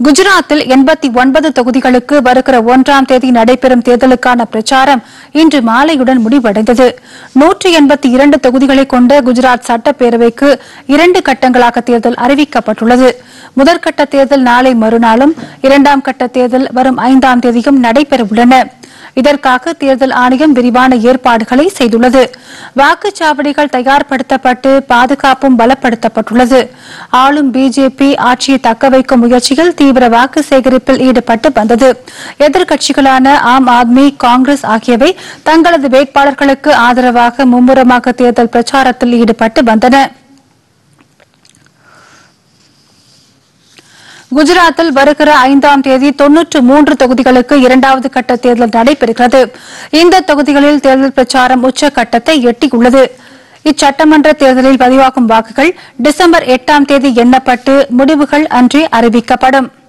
குஜராத்தில் எண்பத்தி ஒன்பது தொகுதிகளுக்கு வருகிற ஒன்றாம் தேதி நடைபெறும் தேர்தலுக்கான பிரச்சாரம் இன்று மாலையுடன் முடிவடைந்தது நூற்றி எண்பத்தி இரண்டு தொகுதிகளை கொண்ட குஜராத் சட்டப்பேரவைக்கு இரண்டு கட்டங்களாக தேர்தல் அறிவிக்கப்பட்டுள்ளது முதற்கட்ட தேர்தல் நாளை மறுநாளும் இரண்டாம் கட்ட தேர்தல் வரும் ஐந்தாம் தேதியும் நடைபெறவுள்ளன இதற்காக தேர்தல் ஆணையம் விரிவான ஏற்பாடுகளை செய்துள்ளது வாக்குச்சாவடிகள் தயார்படுத்தப்பட்டு பாதுகாப்பும் பலப்படுத்தப்பட்டுள்ளது ஆளும் பிஜேபி ஆட்சியை தக்கவைக்கும் முயற்சியில் தீவிர வாக்கு சேகரிப்பில் ஈடுபட்டு வந்தது எதிர்க்கட்சிகளான ஆம் ஆத்மி காங்கிரஸ் ஆகியவை தங்களது வேட்பாளர்களுக்கு ஆதரவாக மும்முரமாக தேர்தல் பிரச்சாரத்தில் ஈடுபட்டு வந்தன குஜராத்தில் வருகிற ஐந்தாம் தேதி தொன்னூற்று மூன்று தொகுதிகளுக்கு இரண்டாவது கட்ட தேர்தல் நடைபெறுகிறது இந்த தொகுதிகளில் தேர்தல் பிரச்சாரம் உச்சக்கட்டத்தை எட்டியுள்ளது இச்சட்டமன்ற தேர்தலில் பதிவாகும் வாக்குகள் டிசம்பர் எட்டாம் தேதி எண்ணப்பட்டு முடிவுகள் அன்றே அறிவிக்கப்படும்